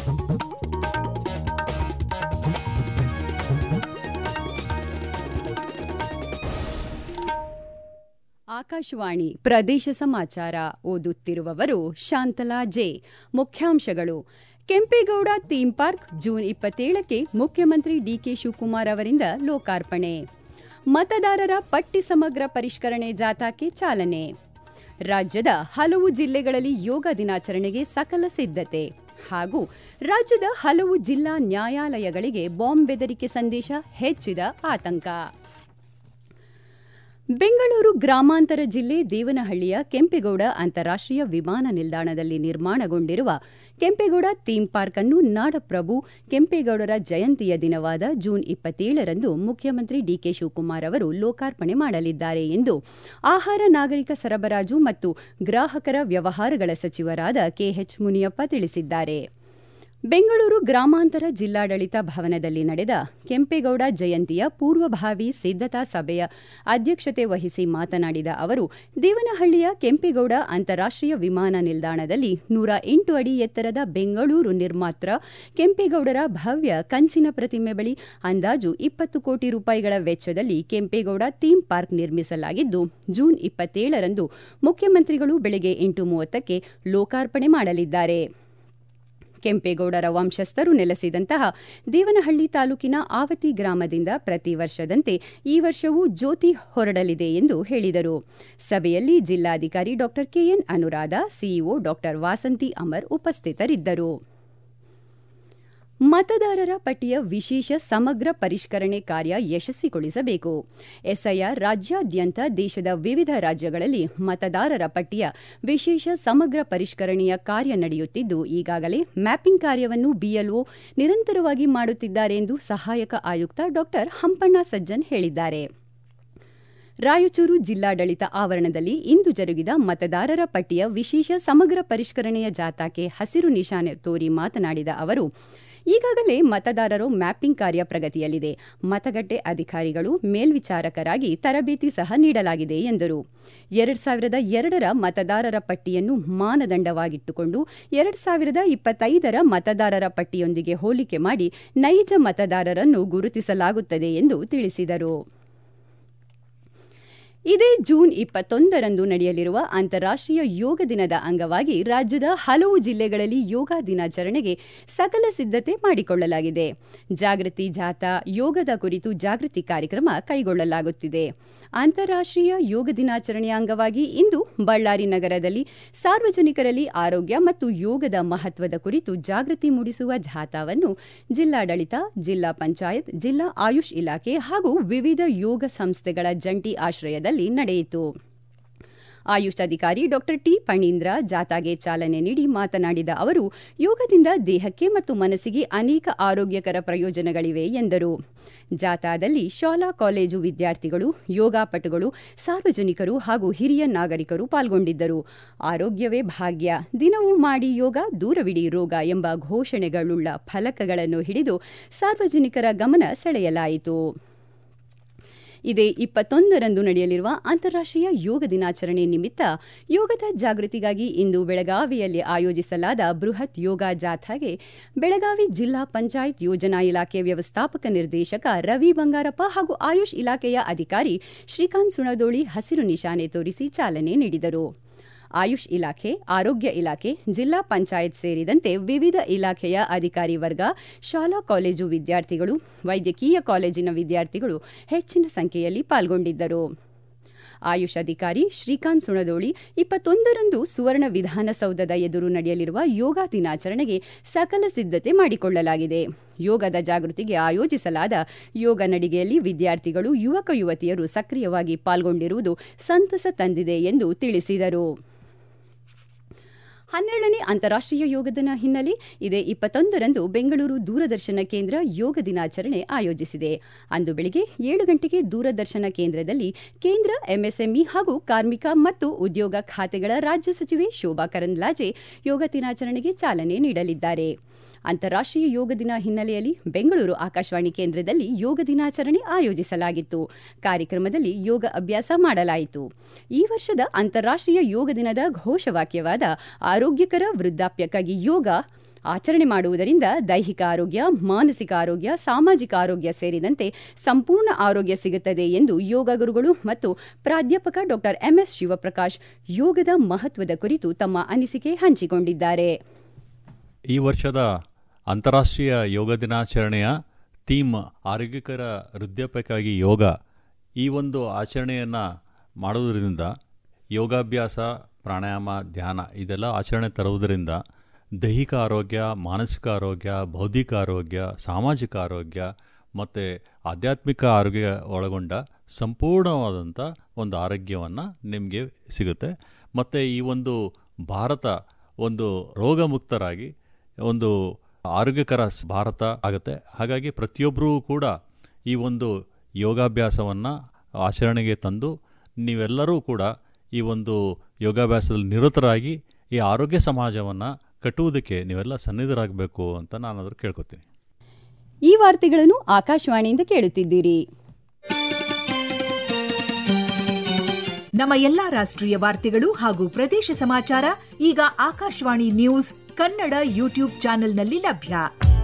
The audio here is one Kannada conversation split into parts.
ಆಕಾಶವಾಣಿ ಪ್ರದೇಶ ಸಮಾಚಾರ ಓದುತ್ತಿರುವವರು ಶಾಂತಲಾ ಜೆ ಮುಖ್ಯಾಂಶಗಳು ಕೆಂಪೇಗೌಡ ಥೀಮ್ ಪಾರ್ಕ್ ಜೂನ್ ಇಪ್ಪತ್ತೇಳಕ್ಕೆ ಮುಖ್ಯಮಂತ್ರಿ ಡಿಕೆ ಶಿವಕುಮಾರ್ ಅವರಿಂದ ಲೋಕಾರ್ಪಣೆ ಮತದಾರರ ಪಟ್ಟಿ ಸಮಗ್ರ ಪರಿಷ್ಕರಣೆ ಜಾಥಾಕ್ಕೆ ಚಾಲನೆ ರಾಜ್ಯದ ಹಲವು ಜಿಲ್ಲೆಗಳಲ್ಲಿ ಯೋಗ ದಿನಾಚರಣೆಗೆ ಸಕಲ ಸಿದ್ಧತೆ ಹಾಗೂ ರಾಜ್ಯದ ಹಲವು ಜಿಲ್ಲಾ ನ್ಯಾಯಾಲಯಗಳಿಗೆ ಬಾಂಬ್ ಬೆದರಿಕೆ ಸಂದೇಶ ಹೆಚ್ಚಿದ ಆತಂಕ ಬೆಂಗಳೂರು ಗ್ರಾಮಾಂತರ ಜಿಲ್ಲೆ ದೇವನಹಳ್ಳಿಯ ಕೆಂಪೇಗೌಡ ಅಂತಾರಾಷ್ಟ್ರೀಯ ವಿಮಾನ ನಿಲ್ದಾಣದಲ್ಲಿ ನಿರ್ಮಾಣಗೊಂಡಿರುವ ಕೆಂಪೇಗೌಡ ಥೀಮ್ ಪಾರ್ಕ್ ಅನ್ನು ನಾಡಪ್ರಭು ಕೆಂಪೇಗೌಡರ ಜಯಂತಿಯ ದಿನವಾದ ಜೂನ್ ಇಪ್ಪತ್ತೇಳರಂದು ಮುಖ್ಯಮಂತ್ರಿ ಡಿಕೆ ಶಿವಕುಮಾರ್ ಅವರು ಲೋಕಾರ್ಪಣೆ ಮಾಡಲಿದ್ದಾರೆ ಎಂದು ಆಹಾರ ನಾಗರಿಕ ಸರಬರಾಜು ಮತ್ತು ಗ್ರಾಹಕರ ವ್ಯವಹಾರಗಳ ಸಚಿವರಾದ ಕೆಎಚ್ ಮುನಿಯಪ್ಪ ತಿಳಿಸಿದ್ದಾರೆ ಬೆಂಗಳೂರು ಗ್ರಾಮಾಂತರ ಜಿಲ್ಲಾಡಳಿತ ಭವನದಲ್ಲಿ ನಡೆದ ಕೆಂಪೇಗೌಡ ಜಯಂತಿಯ ಪೂರ್ವಭಾವಿ ಸಿದ್ದತಾ ಸಭೆಯ ಅಧ್ಯಕ್ಷತೆ ವಹಿಸಿ ಮಾತನಾಡಿದ ಅವರು ದೇವನಹಳ್ಳಿಯ ಕೆಂಪೇಗೌಡ ಅಂತಾರಾಷ್ಟ್ರೀಯ ವಿಮಾನ ನಿಲ್ದಾಣದಲ್ಲಿ ನೂರ ಎಂಟು ಅಡಿ ಎತ್ತರದ ಬೆಂಗಳೂರು ನಿರ್ಮಾತ್ರ ಕೆಂಪೇಗೌಡರ ಭವ್ಯ ಕಂಚಿನ ಪ್ರತಿಮೆ ಬಳಿ ಅಂದಾಜು ಇಪ್ಪತ್ತು ಕೋಟಿ ರೂಪಾಯಿಗಳ ವೆಚ್ಚದಲ್ಲಿ ಕೆಂಪೇಗೌಡ ಥೀಮ್ ಪಾರ್ಕ್ ನಿರ್ಮಿಸಲಾಗಿದ್ದು ಜೂನ್ ಇಪ್ಪತ್ತೇಳರಂದು ಮುಖ್ಯಮಂತ್ರಿಗಳು ಬೆಳಗ್ಗೆ ಎಂಟು ಮೂವತ್ತಕ್ಕೆ ಲೋಕಾರ್ಪಣೆ ಮಾಡಲಿದ್ದಾರೆ ಕೆಂಪೇಗೌಡರ ವಂಶಸ್ಥರು ನೆಲೆಸಿದಂತಹ ದೇವನಹಳ್ಳಿ ತಾಲೂಕಿನ ಆವತಿ ಗ್ರಾಮದಿಂದ ಪ್ರತಿ ವರ್ಷದಂತೆ ಈ ವರ್ಷವೂ ಜ್ಯೋತಿ ಹೊರಡಲಿದೆ ಎಂದು ಹೇಳಿದರು ಸಭೆಯಲ್ಲಿ ಜಿಲ್ಲಾಧಿಕಾರಿ ಡಾ ಕೆಎನ್ ಅನುರಾಧ ಸಿಇಒ ಡಾ ವಾಸಂತಿ ಅಮರ್ ಉಪಸ್ಥಿತರಿದ್ದರು ಮತದಾರರ ಪಟ್ಟಿಯ ವಿಶೇಷ ಸಮಗ್ರ ಪರಿಷ್ಕರಣೆ ಕಾರ್ಯ ಯಶಸ್ವಿಗೊಳಿಸಬೇಕು ಎಸ್ಐಆರ್ ರಾಜ್ಯಾದ್ಯಂತ ದೇಶದ ವಿವಿಧ ರಾಜ್ಯಗಳಲ್ಲಿ ಮತದಾರರ ಪಟ್ಟಿಯ ವಿಶೇಷ ಸಮಗ್ರ ಪರಿಷ್ಕರಣೆಯ ಕಾರ್ಯ ನಡೆಯುತ್ತಿದ್ದು ಈಗಾಗಲೇ ಮ್ಯಾಪಿಂಗ್ ಕಾರ್ಯವನ್ನು ಬಿಎಲ್ಒ ನಿರಂತರವಾಗಿ ಮಾಡುತ್ತಿದ್ದಾರೆ ಎಂದು ಸಹಾಯಕ ಆಯುಕ್ತ ಡಾ ಹಂಪಣ್ಣ ಸಜ್ಜನ್ ಹೇಳಿದ್ದಾರೆ ರಾಯಚೂರು ಜಿಲ್ಲಾಡಳಿತ ಆವರಣದಲ್ಲಿ ಇಂದು ಜರುಗಿದ ಮತದಾರರ ಪಟ್ಟಿಯ ವಿಶೇಷ ಸಮಗ್ರ ಪರಿಷ್ಕರಣೆಯ ಜಾಥಾಕ್ಕೆ ಹಸಿರು ನಿಶಾನೆ ತೋರಿ ಮಾತನಾಡಿದ ಅವರು ಈಗಾಗಲೇ ಮತದಾರರು ಮ್ಯಾಪಿಂಗ್ ಕಾರ್ಯ ಪ್ರಗತಿಯಲ್ಲಿದೆ ಮತಗಟ್ಟೆ ಅಧಿಕಾರಿಗಳು ಮೇಲ್ವಿಚಾರಕರಾಗಿ ತರಬೇತಿ ಸಹ ನೀಡಲಾಗಿದೆ ಎಂದರು ಎರಡ್ ಸಾವಿರದ ಎರಡರ ಮತದಾರರ ಪಟ್ಟಿಯನ್ನು ಮಾನದಂಡವಾಗಿಟ್ಟುಕೊಂಡು ಎರಡ್ ಸಾವಿರದ ಇಪ್ಪತ್ತೈದರ ಮತದಾರರ ಪಟ್ಟಿಯೊಂದಿಗೆ ಹೋಲಿಕೆ ಮಾಡಿ ನೈಜ ಮತದಾರರನ್ನು ಗುರುತಿಸಲಾಗುತ್ತದೆ ಎಂದು ತಿಳಿಸಿದರು ಇದೇ ಜೂನ್ ಇಪ್ಪತ್ತೊಂದರಂದು ನಡೆಯಲಿರುವ ಅಂತಾರಾಷ್ಟ್ರೀಯ ಯೋಗ ದಿನದ ಅಂಗವಾಗಿ ರಾಜ್ಯದ ಹಲವು ಜಿಲ್ಲೆಗಳಲ್ಲಿ ಯೋಗ ದಿನಾಚರಣೆಗೆ ಸಕಲ ಸಿದ್ಧತೆ ಮಾಡಿಕೊಳ್ಳಲಾಗಿದೆ ಜಾಗೃತಿ ಜಾಥಾ ಯೋಗದ ಕುರಿತು ಜಾಗೃತಿ ಕಾರ್ಯಕ್ರಮ ಕೈಗೊಳ್ಳಲಾಗುತ್ತಿದೆ ಅಂತಾರಾಷ್ಟ್ರೀಯ ಯೋಗ ದಿನಾಚರಣೆಯ ಅಂಗವಾಗಿ ಇಂದು ಬಳ್ಳಾರಿ ನಗರದಲ್ಲಿ ಸಾರ್ವಜನಿಕರಲ್ಲಿ ಆರೋಗ್ಯ ಮತ್ತು ಯೋಗದ ಮಹತ್ವದ ಕುರಿತು ಜಾಗೃತಿ ಮೂಡಿಸುವ ಜಾಥಾವನ್ನು ಜಿಲ್ಲಾಡಳಿತ ಜಿಲ್ಲಾ ಪಂಚಾಯತ್ ಜಿಲ್ಲಾ ಆಯುಷ್ ಇಲಾಖೆ ಹಾಗೂ ವಿವಿಧ ಯೋಗ ಸಂಸ್ಥೆಗಳ ಜಂಟಿ ಆಶ್ರಯದಲ್ಲಿ ನಡೆಯಿತು ಆಯುಷ್ ಅಧಿಕಾರಿ ಡಾ ಟಿ ಫಣೀಂದ್ರ ಜಾಥಾಗೆ ಚಾಲನೆ ನೀಡಿ ಮಾತನಾಡಿದ ಅವರು ಯೋಗದಿಂದ ದೇಹಕ್ಕೆ ಮತ್ತು ಮನಸ್ಸಿಗೆ ಅನೇಕ ಆರೋಗ್ಯಕರ ಪ್ರಯೋಜನಗಳಿವೆ ಎಂದರು ಜಾಥಾದಲ್ಲಿ ಶಾಲಾ ಕಾಲೇಜು ವಿದ್ಯಾರ್ಥಿಗಳು ಯೋಗಾಪಟುಗಳು ಸಾರ್ವಜನಿಕರು ಹಾಗೂ ಹಿರಿಯ ನಾಗರಿಕರು ಪಾಲ್ಗೊಂಡಿದ್ದರು ಆರೋಗ್ಯವೇ ಭಾಗ್ಯ ದಿನವೂ ಮಾಡಿ ಯೋಗ ದೂರವಿಡಿ ರೋಗ ಎಂಬ ಘೋಷಣೆಗಳುಳ್ಳ ಫಲಕಗಳನ್ನು ಹಿಡಿದು ಸಾರ್ವಜನಿಕರ ಗಮನ ಸೆಳೆಯಲಾಯಿತು ಇದೇ ಇಪ್ಪತ್ತೊಂದರಂದು ನಡೆಯಲಿರುವ ಅಂತಾರಾಷ್ಟ್ರೀಯ ಯೋಗ ದಿನಾಚರಣೆ ನಿಮಿತ್ತ ಯೋಗದ ಜಾಗೃತಿಗಾಗಿ ಇಂದು ಬೆಳಗಾವಿಯಲ್ಲಿ ಆಯೋಜಿಸಲಾದ ಬೃಹತ್ ಯೋಗ ಜಾಥಾಗೆ ಬೆಳಗಾವಿ ಜಿಲ್ಲಾ ಪಂಚಾಯತ್ ಯೋಜನಾ ಇಲಾಖೆ ವ್ಯವಸ್ಥಾಪಕ ನಿರ್ದೇಶಕ ರವಿ ಬಂಗಾರಪ್ಪ ಹಾಗೂ ಆಯುಷ್ ಇಲಾಖೆಯ ಅಧಿಕಾರಿ ಶ್ರೀಕಾಂತ್ ಸುಣದೋಳಿ ಹಸಿರು ನಿಶಾನೆ ತೋರಿಸಿ ಚಾಲನೆ ನೀಡಿದರು ಆಯುಷ್ ಇಲಾಖೆ ಆರೋಗ್ಯ ಇಲಾಖೆ ಜಿಲ್ಲಾ ಪಂಚಾಯತ್ ಸೇರಿದಂತೆ ವಿವಿಧ ಇಲಾಖೆಯ ಅಧಿಕಾರಿ ವರ್ಗ ಶಾಲಾ ಕಾಲೇಜು ವಿದ್ಯಾರ್ಥಿಗಳು ವೈದ್ಯಕೀಯ ಕಾಲೇಜಿನ ವಿದ್ಯಾರ್ಥಿಗಳು ಹೆಚ್ಚಿನ ಸಂಖ್ಯೆಯಲ್ಲಿ ಪಾಲ್ಗೊಂಡಿದ್ದರು ಆಯುಷ್ ಅಧಿಕಾರಿ ಶ್ರೀಕಾಂತ್ ಸುಣದೋಳಿ ಇಪ್ಪತ್ತೊಂದರಂದು ಸುವರ್ಣ ವಿಧಾನಸೌಧದ ಎದುರು ನಡೆಯಲಿರುವ ಯೋಗ ದಿನಾಚರಣೆಗೆ ಸಕಲ ಸಿದ್ಧತೆ ಮಾಡಿಕೊಳ್ಳಲಾಗಿದೆ ಯೋಗದ ಜಾಗೃತಿಗೆ ಆಯೋಜಿಸಲಾದ ಯೋಗ ನಡಿಗೆಯಲ್ಲಿ ವಿದ್ಯಾರ್ಥಿಗಳು ಯುವಕ ಯುವತಿಯರು ಸಕ್ರಿಯವಾಗಿ ಪಾಲ್ಗೊಂಡಿರುವುದು ಸಂತಸ ತಂದಿದೆ ಎಂದು ತಿಳಿಸಿದರು ಹನ್ನೆರಡನೇ ಅಂತಾರಾಷ್ಟ್ರೀಯ ಯೋಗ ದಿನ ಹಿನ್ನೆಲೆ ಇದೇ ಇಪ್ಪತ್ತೊಂದರಂದು ಬೆಂಗಳೂರು ದೂರದರ್ಶನ ಕೇಂದ್ರ ಯೋಗ ದಿನಾಚರಣೆ ಆಯೋಜಿಸಿದೆ ಅಂದು ಬೆಳಗ್ಗೆ ಏಳು ಗಂಟೆಗೆ ದೂರದರ್ಶನ ಕೇಂದ್ರದಲ್ಲಿ ಕೇಂದ್ರ ಎಂಎಸ್ಎಂಇ ಹಾಗೂ ಕಾರ್ಮಿಕ ಮತ್ತು ಉದ್ಯೋಗ ಖಾತೆಗಳ ರಾಜ್ಯ ಸಚಿವೆ ಶೋಭಾ ಕರಂದ್ಲಾಜೆ ಯೋಗ ದಿನಾಚರಣೆಗೆ ಚಾಲನೆ ನೀಡಲಿದ್ದಾರೆ ಅಂತಾರಾಷ್ಟ್ರೀಯ ಯೋಗ ದಿನ ಹಿನ್ನೆಲೆಯಲ್ಲಿ ಬೆಂಗಳೂರು ಆಕಾಶವಾಣಿ ಕೇಂದ್ರದಲ್ಲಿ ಯೋಗ ದಿನಾಚರಣೆ ಆಯೋಜಿಸಲಾಗಿತ್ತು ಕಾರ್ಯಕ್ರಮದಲ್ಲಿ ಯೋಗ ಅಭ್ಯಾಸ ಮಾಡಲಾಯಿತು ಈ ವರ್ಷದ ಅಂತಾರಾಷ್ಟ್ರೀಯ ಯೋಗ ದಿನದ ಘೋಷವಾಕ್ಯವಾದ ಆರೋಗ್ಯಕರ ವೃದ್ಧಾಪ್ಯಕ್ಕಾಗಿ ಯೋಗ ಆಚರಣೆ ಮಾಡುವುದರಿಂದ ದೈಹಿಕ ಆರೋಗ್ಯ ಮಾನಸಿಕ ಆರೋಗ್ಯ ಸಾಮಾಜಿಕ ಆರೋಗ್ಯ ಸೇರಿದಂತೆ ಸಂಪೂರ್ಣ ಆರೋಗ್ಯ ಸಿಗುತ್ತದೆ ಎಂದು ಯೋಗ ಗುರುಗಳು ಮತ್ತು ಪ್ರಾಧ್ಯಾಪಕ ಡಾ ಎಂಎಸ್ ಶಿವಪ್ರಕಾಶ್ ಯೋಗದ ಮಹತ್ವದ ಕುರಿತು ತಮ್ಮ ಅನಿಸಿಕೆ ಹಂಚಿಕೊಂಡಿದ್ದಾರೆ ಈ ವರ್ಷದ ಅಂತಾರಾಷ್ಟ್ರೀಯ ಯೋಗ ದಿನಾಚರಣೆಯ ಥೀಮ್ ಆರೋಗ್ಯಕರ ವೃದ್ಧಾಪ್ಯಕ್ಕಾಗಿ ಯೋಗ ಈ ಒಂದು ಆಚರಣೆಯನ್ನು ಮಾಡುವುದರಿಂದ ಯೋಗಾಭ್ಯಾಸ ಪ್ರಾಣಾಯಾಮ ಧ್ಯಾನ ಇದೆಲ್ಲ ಆಚರಣೆ ತರುವುದರಿಂದ ದೈಹಿಕ ಆರೋಗ್ಯ ಮಾನಸಿಕ ಆರೋಗ್ಯ ಬೌದ್ಧಿಕ ಆರೋಗ್ಯ ಸಾಮಾಜಿಕ ಆರೋಗ್ಯ ಮತ್ತು ಆಧ್ಯಾತ್ಮಿಕ ಆರೋಗ್ಯ ಒಳಗೊಂಡ ಸಂಪೂರ್ಣವಾದಂಥ ಒಂದು ಆರೋಗ್ಯವನ್ನು ನಿಮಗೆ ಸಿಗುತ್ತೆ ಮತ್ತು ಈ ಒಂದು ಭಾರತ ಒಂದು ರೋಗಮುಕ್ತರಾಗಿ ಒಂದು ಆರೋಗ್ಯಕರ ಭಾರತ ಆಗುತ್ತೆ ಹಾಗಾಗಿ ಪ್ರತಿಯೊಬ್ಬರೂ ಕೂಡ ಈ ಒಂದು ಯೋಗಾಭ್ಯಾಸವನ್ನು ಆಚರಣೆಗೆ ತಂದು ನೀವೆಲ್ಲರೂ ಕೂಡ ಈ ಒಂದು ಯೋಗಾಭ್ಯಾಸದಲ್ಲಿ ನಿರತರಾಗಿ ಈ ಆರೋಗ್ಯ ಸಮಾಜವನ್ನು ಕಟ್ಟುವುದಕ್ಕೆ ನೀವೆಲ್ಲ ಸನ್ನಿಧರಾಗಬೇಕು ಅಂತ ನಾನಾದರೂ ಕೇಳ್ಕೊತೀನಿ ಈ ವಾರ್ತೆಗಳನ್ನು ಆಕಾಶವಾಣಿಯಿಂದ ಕೇಳುತ್ತಿದ್ದೀರಿ ನಮ್ಮ ಎಲ್ಲಾ ರಾಷ್ಟ್ರೀಯ ವಾರ್ತೆಗಳು ಹಾಗೂ ಪ್ರದೇಶ ಸಮಾಚಾರ ಈಗ ಆಕಾಶವಾಣಿ ನ್ಯೂಸ್ ಕನ್ನಡ ಯೂಟ್ಯೂಬ್ ಚಾನೆಲ್ನಲ್ಲಿ ಲಭ್ಯ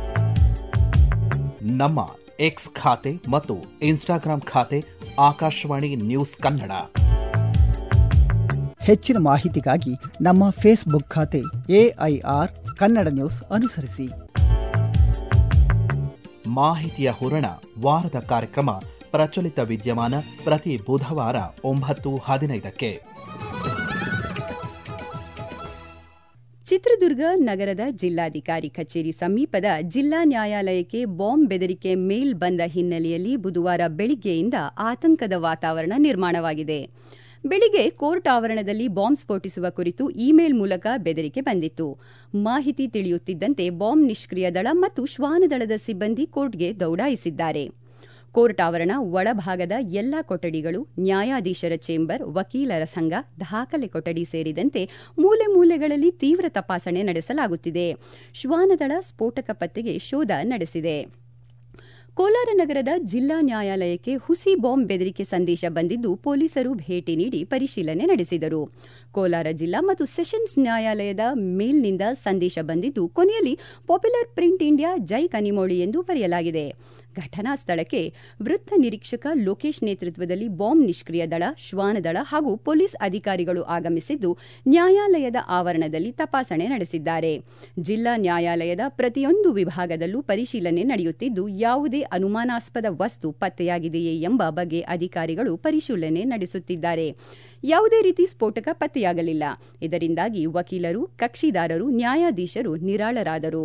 ನಮ್ಮ ಎಕ್ಸ್ ಖಾತೆ ಮತ್ತು ಇನ್ಸ್ಟಾಗ್ರಾಂ ಖಾತೆ ಆಕಾಶವಾಣಿ ನ್ಯೂಸ್ ಕನ್ನಡ ಹೆಚ್ಚಿನ ಮಾಹಿತಿಗಾಗಿ ನಮ್ಮ ಫೇಸ್ಬುಕ್ ಖಾತೆ ಎಐಆರ್ ಕನ್ನಡ ನ್ಯೂಸ್ ಅನುಸರಿಸಿ ಮಾಹಿತಿಯ ಹೂರಣ ವಾರದ ಕಾರ್ಯಕ್ರಮ ಪ್ರಚಲಿತ ವಿದ್ಯಮಾನ ಪ್ರತಿ ಬುಧವಾರ ಒಂಬತ್ತು ಹದಿನೈದಕ್ಕೆ ಚಿತ್ರದುರ್ಗ ನಗರದ ಜಿಲ್ಲಾಧಿಕಾರಿ ಕಚೇರಿ ಸಮೀಪದ ಜಿಲ್ಲಾ ನ್ಯಾಯಾಲಯಕ್ಕೆ ಬಾಂಬ್ ಬೆದರಿಕೆ ಮೇಲ್ ಬಂದ ಹಿನ್ನೆಲೆಯಲ್ಲಿ ಬುಧವಾರ ಬೆಳಿಗ್ಗೆಯಿಂದ ಆತಂಕದ ವಾತಾವರಣ ನಿರ್ಮಾಣವಾಗಿದೆ ಬೆಳಿಗ್ಗೆ ಕೋರ್ಟ್ ಆವರಣದಲ್ಲಿ ಬಾಂಬ್ ಸ್ಫೋಟಿಸುವ ಕುರಿತು ಇಮೇಲ್ ಮೂಲಕ ಬೆದರಿಕೆ ಬಂದಿತ್ತು ಮಾಹಿತಿ ತಿಳಿಯುತ್ತಿದ್ದಂತೆ ಬಾಂಬ್ ನಿಷ್ಕ್ರಿಯ ದಳ ಮತ್ತು ಶ್ವಾನದಳದ ಸಿಬ್ಬಂದಿ ಕೋರ್ಟ್ಗೆ ದೌಡಾಯಿಸಿದ್ದಾರೆ ಕೋರ್ಟ್ ಆವರಣ ಒಳಭಾಗದ ಎಲ್ಲ ಕೊಠಡಿಗಳು ನ್ಯಾಯಾಧೀಶರ ಚೇಂಬರ್ ವಕೀಲರ ಸಂಘ ದಾಖಲೆ ಕೊಠಡಿ ಸೇರಿದಂತೆ ಮೂಲೆ ಮೂಲೆಗಳಲ್ಲಿ ತೀವ್ರ ತಪಾಸಣೆ ನಡೆಸಲಾಗುತ್ತಿದೆ ಶ್ವಾನದಳ ಸ್ಫೋಟಕ ಪತ್ತೆಗೆ ಶೋಧ ನಡೆಸಿದೆ ಕೋಲಾರ ನಗರದ ಜಿಲ್ಲಾ ನ್ಯಾಯಾಲಯಕ್ಕೆ ಹುಸಿ ಬಾಂಬ್ ಬೆದರಿಕೆ ಸಂದೇಶ ಬಂದಿದ್ದು ಪೊಲೀಸರು ಭೇಟಿ ನೀಡಿ ಪರಿಶೀಲನೆ ನಡೆಸಿದರು ಕೋಲಾರ ಜಿಲ್ಲಾ ಮತ್ತು ಸೆಷನ್ಸ್ ನ್ಯಾಯಾಲಯದ ಮೇಲ್ನಿಂದ ಸಂದೇಶ ಬಂದಿದ್ದು ಕೊನೆಯಲ್ಲಿ ಪಾಪ್ಯುಲರ್ ಪ್ರಿಂಟ್ ಇಂಡಿಯಾ ಜೈ ಕನಿಮೋಳಿ ಎಂದು ಬರೆಯಲಾಗಿದೆ ಘಟನಾ ಸ್ಥಳಕ್ಕೆ ವೃತ್ತ ನಿರೀಕ್ಷಕ ಲೋಕೇಶ್ ನೇತೃತ್ವದಲ್ಲಿ ಬಾಂಬ್ ನಿಷ್ಕ್ರಿಯ ದಳ ಶ್ವಾನದಳ ಹಾಗೂ ಪೊಲೀಸ್ ಅಧಿಕಾರಿಗಳು ಆಗಮಿಸಿದ್ದು ನ್ಯಾಯಾಲಯದ ಆವರಣದಲ್ಲಿ ತಪಾಸಣೆ ನಡೆಸಿದ್ದಾರೆ ಜಿಲ್ಲಾ ನ್ಯಾಯಾಲಯದ ಪ್ರತಿಯೊಂದು ವಿಭಾಗದಲ್ಲೂ ಪರಿಶೀಲನೆ ನಡೆಯುತ್ತಿದ್ದು ಯಾವುದೇ ಅನುಮಾನಾಸ್ಪದ ವಸ್ತು ಪತ್ತೆಯಾಗಿದೆಯೇ ಎಂಬ ಬಗ್ಗೆ ಅಧಿಕಾರಿಗಳು ಪರಿಶೀಲನೆ ನಡೆಸುತ್ತಿದ್ದಾರೆ ಯಾವುದೇ ರೀತಿ ಸ್ಫೋಟಕ ಪತ್ತೆಯಾಗಲಿಲ್ಲ ಇದರಿಂದಾಗಿ ವಕೀಲರು ಕಕ್ಷಿದಾರರು ನ್ಯಾಯಾಧೀಶರು ನಿರಾಳರಾದರು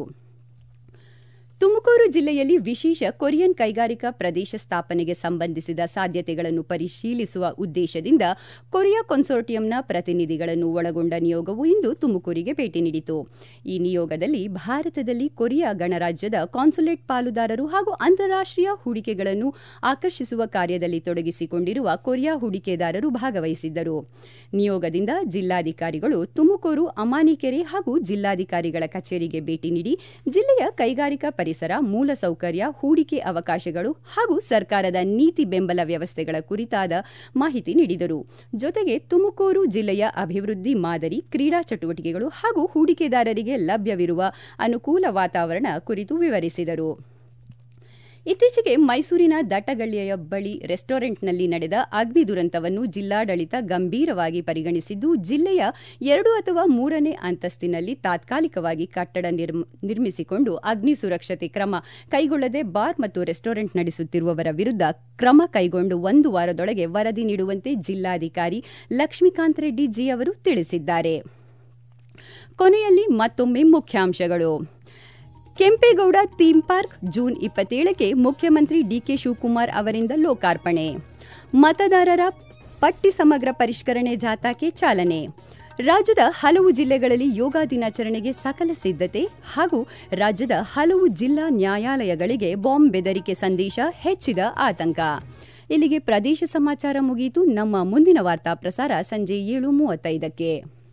ತುಮಕೂರು ಜಿಲ್ಲೆಯಲ್ಲಿ ವಿಶೇಷ ಕೊರಿಯನ್ ಕೈಗಾರಿಕಾ ಪ್ರದೇಶ ಸ್ಥಾಪನೆಗೆ ಸಂಬಂಧಿಸಿದ ಸಾಧ್ಯತೆಗಳನ್ನು ಪರಿಶೀಲಿಸುವ ಉದ್ದೇಶದಿಂದ ಕೊರಿಯಾ ಕನ್ಸೋರ್ಟಿಯಂನ ಪ್ರತಿನಿಧಿಗಳನ್ನು ಒಳಗೊಂಡ ನಿಯೋಗವು ಇಂದು ತುಮಕೂರಿಗೆ ಭೇಟಿ ನೀಡಿತು ಈ ನಿಯೋಗದಲ್ಲಿ ಭಾರತದಲ್ಲಿ ಕೊರಿಯಾ ಗಣರಾಜ್ಯದ ಕಾನ್ಸುಲೇಟ್ ಪಾಲುದಾರರು ಹಾಗೂ ಅಂತಾರಾಷ್ಟೀಯ ಹೂಡಿಕೆಗಳನ್ನು ಆಕರ್ಷಿಸುವ ಕಾರ್ಯದಲ್ಲಿ ತೊಡಗಿಸಿಕೊಂಡಿರುವ ಕೊರಿಯಾ ಹೂಡಿಕೆದಾರರು ಭಾಗವಹಿಸಿದ್ದರು ನಿಯೋಗದಿಂದ ಜಿಲ್ಲಾಧಿಕಾರಿಗಳು ತುಮಕೂರು ಅಮಾನಿಕೆರೆ ಹಾಗೂ ಜಿಲ್ಲಾಧಿಕಾರಿಗಳ ಕಚೇರಿಗೆ ಭೇಟಿ ನೀಡಿ ಜಿಲ್ಲೆಯ ಕೈಗಾರಿಕಾ ಪರಿಸರ ಮೂಲಸೌಕರ್ಯ ಹೂಡಿಕೆ ಅವಕಾಶಗಳು ಹಾಗೂ ಸರ್ಕಾರದ ನೀತಿ ಬೆಂಬಲ ವ್ಯವಸ್ಥೆಗಳ ಕುರಿತಾದ ಮಾಹಿತಿ ನೀಡಿದರು ಜೊತೆಗೆ ತುಮಕೂರು ಜಿಲ್ಲೆಯ ಅಭಿವೃದ್ಧಿ ಮಾದರಿ ಕ್ರೀಡಾ ಚಟುವಟಿಕೆಗಳು ಹಾಗೂ ಹೂಡಿಕೆದಾರರಿಗೆ ಲಭ್ಯವಿರುವ ಅನುಕೂಲ ವಾತಾವರಣ ಕುರಿತು ವಿವರಿಸಿದರು ಇತ್ತೀಚೆಗೆ ಮೈಸೂರಿನ ದಟ್ಟಗಳ್ಳಿಯ ಬಳಿ ರೆಸ್ಟೋರೆಂಟ್ನಲ್ಲಿ ನಡೆದ ಅಗ್ನಿ ದುರಂತವನ್ನು ಜಿಲ್ಲಾಡಳಿತ ಗಂಭೀರವಾಗಿ ಪರಿಗಣಿಸಿದ್ದು ಜಿಲ್ಲೆಯ ಎರಡು ಅಥವಾ ಮೂರನೇ ಅಂತಸ್ತಿನಲ್ಲಿ ತಾತ್ಕಾಲಿಕವಾಗಿ ಕಟ್ಟಡ ನಿರ್ಮಿಸಿಕೊಂಡು ಅಗ್ನಿ ಸುರಕ್ಷತೆ ಕ್ರಮ ಕೈಗೊಳ್ಳದೆ ಬಾರ್ ಮತ್ತು ರೆಸ್ಟೋರೆಂಟ್ ನಡೆಸುತ್ತಿರುವವರ ವಿರುದ್ಧ ಕ್ರಮ ಕೈಗೊಂಡು ಒಂದು ವಾರದೊಳಗೆ ವರದಿ ನೀಡುವಂತೆ ಜಿಲ್ಲಾಧಿಕಾರಿ ಲಕ್ಷ್ಮೀಕಾಂತ್ ರೆಡ್ಡಿ ಜಿ ಅವರು ತಿಳಿಸಿದ್ದಾರೆ ಕೊನೆಯಲ್ಲಿ ಮತ್ತೊಮ್ಮೆ ಮುಖ್ಯಾಂಶಗಳು ಕೆಂಪೇಗೌಡ ಥೀಮ್ ಪಾರ್ಕ್ ಜೂನ್ ಇಪ್ಪತ್ತೇಳಕ್ಕೆ ಮುಖ್ಯಮಂತ್ರಿ ಡಿಕೆ ಶಿವಕುಮಾರ್ ಅವರಿಂದ ಲೋಕಾರ್ಪಣೆ ಮತದಾರರ ಪಟ್ಟಿ ಸಮಗ್ರ ಪರಿಷ್ಕರಣೆ ಜಾಥಾಕ್ಕೆ ಚಾಲನೆ ರಾಜ್ಯದ ಹಲವು ಜಿಲ್ಲೆಗಳಲ್ಲಿ ಯೋಗ ದಿನಾಚರಣೆಗೆ ಸಕಲ ಸಿದ್ಧತೆ ಹಾಗೂ ರಾಜ್ಯದ ಹಲವು ಜಿಲ್ಲಾ ನ್ಯಾಯಾಲಯಗಳಿಗೆ ಬಾಂಬ್ ಬೆದರಿಕೆ ಸಂದೇಶ ಹೆಚ್ಚಿದ ಆತಂಕ ಇಲ್ಲಿಗೆ ಪ್ರದೇಶ ಸಮಾಚಾರ ಮುಗಿಯಿತು ನಮ್ಮ ಮುಂದಿನ ವಾರ್ತಾ ಪ್ರಸಾರ ಸಂಜೆ ಏಳು ಮೂವತ್ತೈದಕ್ಕೆ